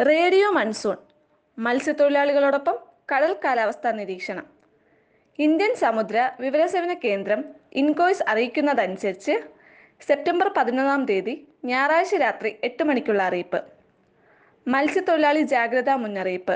radio monsoon മത്സ്യത്തൊഴിലാളികളോടൊപ്പം കടൽ കാലാവസ്ഥാ നിരീക്ഷണം ഇന്ത്യൻ സമുദ്ര വിവരസേവന കേന്ദ്രം ഇൻകോയ്സ് അറിയിക്കുന്നതനുസരിച്ച് സെപ്റ്റംബർ പതിനൊന്നാം തീയതി ഞായറാഴ്ച രാത്രി എട്ട് മണിക്കുള്ള അറിയിപ്പ് മത്സ്യത്തൊഴിലാളി ജാഗ്രതാ മുന്നറിയിപ്പ്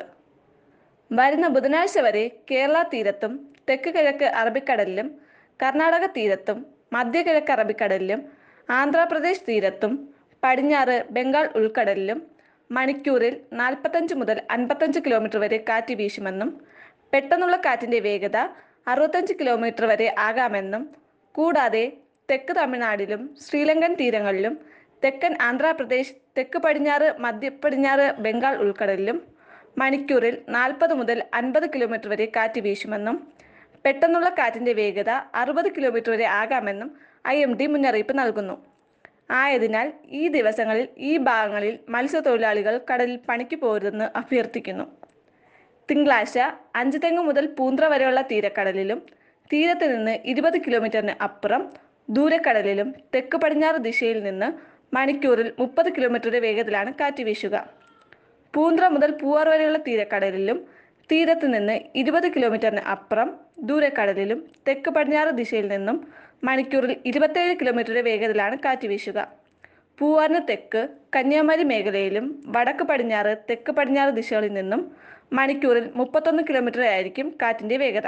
വരുന്ന ബുധനാഴ്ച വരെ കേരള തീരത്തും തെക്ക് കിഴക്ക് അറബിക്കടലിലും കർണാടക തീരത്തും മധ്യകിഴക്ക് അറബിക്കടലിലും ആന്ധ്രാപ്രദേശ് തീരത്തും പടിഞ്ഞാറ് ബംഗാൾ ഉൾക്കടലിലും മണിക്കൂറിൽ നാൽപ്പത്തഞ്ച് മുതൽ അൻപത്തഞ്ച് കിലോമീറ്റർ വരെ കാറ്റ് വീശുമെന്നും പെട്ടെന്നുള്ള കാറ്റിന്റെ വേഗത അറുപത്തഞ്ച് കിലോമീറ്റർ വരെ ആകാമെന്നും കൂടാതെ തെക്ക് തമിഴ്നാടിലും ശ്രീലങ്കൻ തീരങ്ങളിലും തെക്കൻ ആന്ധ്രാപ്രദേശ് തെക്ക് പടിഞ്ഞാറ് മധ്യ പടിഞ്ഞാറ് ബംഗാൾ ഉൾക്കടലിലും മണിക്കൂറിൽ നാൽപ്പത് മുതൽ അൻപത് കിലോമീറ്റർ വരെ കാറ്റ് വീശുമെന്നും പെട്ടെന്നുള്ള കാറ്റിന്റെ വേഗത അറുപത് കിലോമീറ്റർ വരെ ആകാമെന്നും ഐ എം ഡി മുന്നറിയിപ്പ് നൽകുന്നു ആയതിനാൽ ഈ ദിവസങ്ങളിൽ ഈ ഭാഗങ്ങളിൽ മത്സ്യത്തൊഴിലാളികൾ കടലിൽ പണിക്ക് പോരുതെന്ന് അഭ്യർത്ഥിക്കുന്നു തിങ്കളാഴ്ച അഞ്ചുതെങ്ങ് മുതൽ പൂന്ത്ര വരെയുള്ള തീരക്കടലിലും തീരത്ത് നിന്ന് ഇരുപത് കിലോമീറ്ററിന് അപ്പുറം ദൂരക്കടലിലും തെക്ക് പടിഞ്ഞാറ് ദിശയിൽ നിന്ന് മണിക്കൂറിൽ മുപ്പത് കിലോമീറ്ററുടെ വേഗത്തിലാണ് കാറ്റ് വീശുക പൂന്ത്ര മുതൽ പൂവാർ വരെയുള്ള തീരക്കടലിലും തീരത്ത് നിന്ന് ഇരുപത് കിലോമീറ്ററിന് അപ്പുറം ദൂരക്കടലിലും തെക്ക് പടിഞ്ഞാറ് ദിശയിൽ നിന്നും മണിക്കൂറിൽ ഇരുപത്തേഴ് കിലോമീറ്ററുടെ വേഗത്തിലാണ് കാറ്റ് വീശുക പൂവാറിന് തെക്ക് കന്യാകുമാരി മേഖലയിലും വടക്ക് പടിഞ്ഞാറ് തെക്ക് പടിഞ്ഞാറ് ദിശകളിൽ നിന്നും മണിക്കൂറിൽ മുപ്പത്തൊന്ന് കിലോമീറ്റർ ആയിരിക്കും കാറ്റിന്റെ വേഗത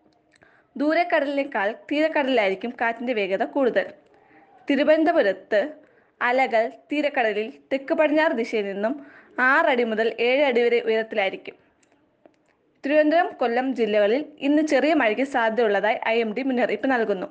ദൂരക്കടലിനേക്കാൾ തീരക്കടലിലായിരിക്കും കാറ്റിന്റെ വേഗത കൂടുതൽ തിരുവനന്തപുരത്ത് അലകൾ തീരക്കടലിൽ തെക്ക് പടിഞ്ഞാറ് ദിശയിൽ നിന്നും ആറടി മുതൽ ഏഴ് അടി വരെ ഉയരത്തിലായിരിക്കും തിരുവനന്തപുരം കൊല്ലം ജില്ലകളിൽ ഇന്ന് ചെറിയ മഴയ്ക്ക് സാധ്യതയുള്ളതായി ഐ എം ഡി മുന്നറിയിപ്പ് നൽകുന്നു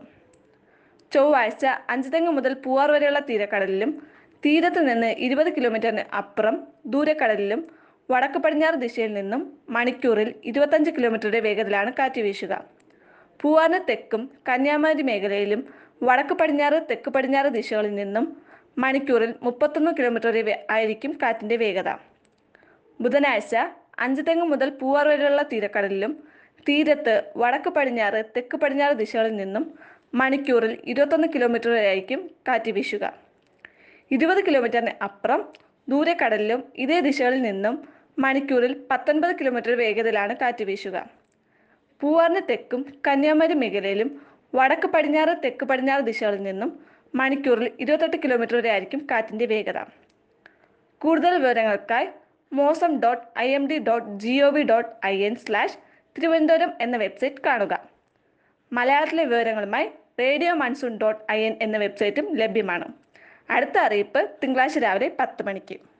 ചൊവ്വാഴ്ച അഞ്ചുതെങ്ങ് മുതൽ പൂവാർ വരെയുള്ള തീരക്കടലിലും തീരത്ത് നിന്ന് ഇരുപത് കിലോമീറ്ററിന് അപ്പുറം ദൂരക്കടലിലും വടക്ക് പടിഞ്ഞാറ് ദിശയിൽ നിന്നും മണിക്കൂറിൽ ഇരുപത്തഞ്ച് കിലോമീറ്ററുടെ വേഗത്തിലാണ് കാറ്റ് വീശുക പൂവാറിന് തെക്കും കന്യാകുമാരി മേഖലയിലും വടക്ക് പടിഞ്ഞാറ് തെക്ക് പടിഞ്ഞാറ് ദിശകളിൽ നിന്നും മണിക്കൂറിൽ മുപ്പത്തൊന്ന് കിലോമീറ്റർ വരെ ആയിരിക്കും കാറ്റിന്റെ വേഗത ബുധനാഴ്ച അഞ്ചുതെങ്ങ് മുതൽ പൂവാർ വരെയുള്ള തീരക്കടലിലും തീരത്ത് വടക്ക് പടിഞ്ഞാറ് തെക്ക് പടിഞ്ഞാറ് ദിശകളിൽ നിന്നും മണിക്കൂറിൽ ഇരുപത്തൊന്ന് കിലോമീറ്റർ വരെയായിരിക്കും കാറ്റ് വീശുക ഇരുപത് കിലോമീറ്ററിന് അപ്പുറം ദൂരക്കടലിലും ഇതേ ദിശകളിൽ നിന്നും മണിക്കൂറിൽ പത്തൊൻപത് കിലോമീറ്റർ വേഗതയിലാണ് കാറ്റ് വീശുക പൂവാറിന് തെക്കും കന്യാകുമാരി മേഖലയിലും വടക്ക് പടിഞ്ഞാറ് തെക്ക് പടിഞ്ഞാറ് ദിശകളിൽ നിന്നും മണിക്കൂറിൽ ഇരുപത്തെട്ട് കിലോമീറ്റർ വരെ ആയിരിക്കും കാറ്റിന്റെ വേഗത കൂടുതൽ വിവരങ്ങൾക്കായി Mausam dot I M D dot G O V dot I N slash Thiruvananthapuram എന്ന വെബ്സൈറ്റ് കാണുക മലയാളത്തിലെ വിവരങ്ങളുമായി radio monsoon dot I N എന്ന വെബ്സൈറ്റും ലഭ്യമാണ് അടുത്ത അറിയിപ്പ് തിങ്കളാഴ്ച രാവിലെ പത്ത് മണിക്ക്